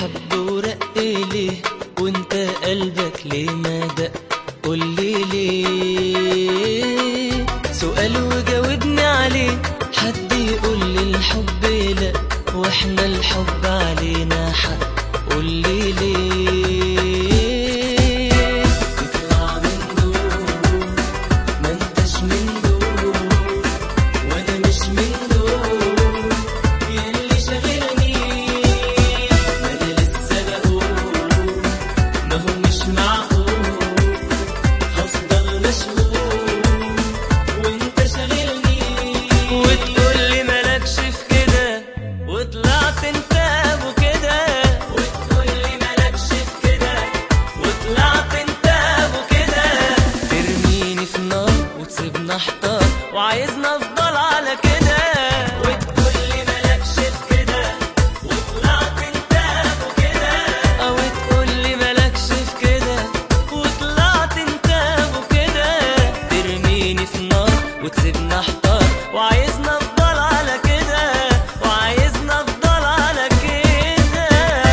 حب ورق ليه وانت قلبك ليه ما دق قولي ليه سؤال وجاوبني عليه حد يقول لي الحب لا واحنا الحب علينا حق قولي ليه تطلع من دول ما انتش من دول وانا مش من دول ياللي شاغلني ما انا لسه بقول ما هو مش معقول هفضل مشغول وانت شاغلني وتقول لي مالكش في كده وطلعت انت ابو كده وتقول لي مالكش في كده وطلعت انت ابو كده ترميني في نار وتسيبنا احتار وعايزنا افضل على كده وتقول لي مالكش في كده وطلعت انت ابو كده او تقول لي مالكش في كده وطلعت انت ابو كده ترميني في نار وتسيبنا احتار وعايزنا افضل على كده وعايزنا افضل على كده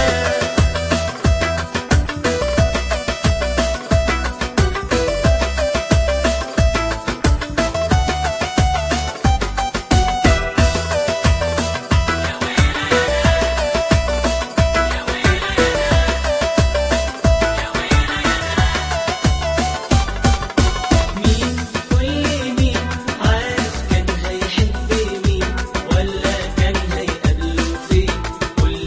مين كل مين عارف كان هيحب مين ولا كان هيقابله فين كل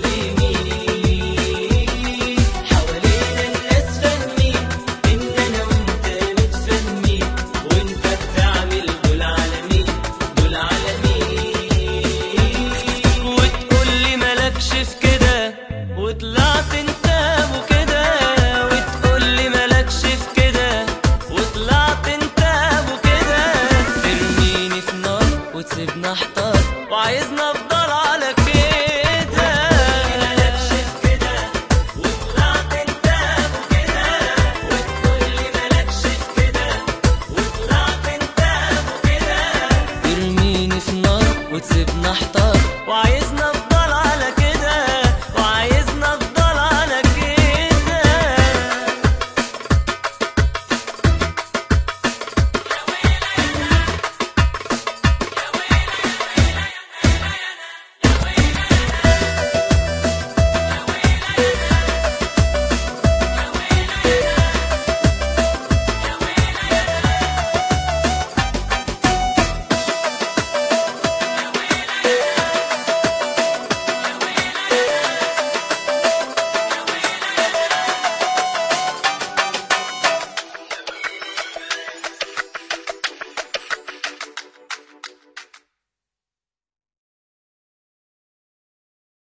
مين حوالينا الناس فاهمين ان انا وانت متفاهمين وانت بتعمل دول على مين دول على مين وتقول لي مالكش في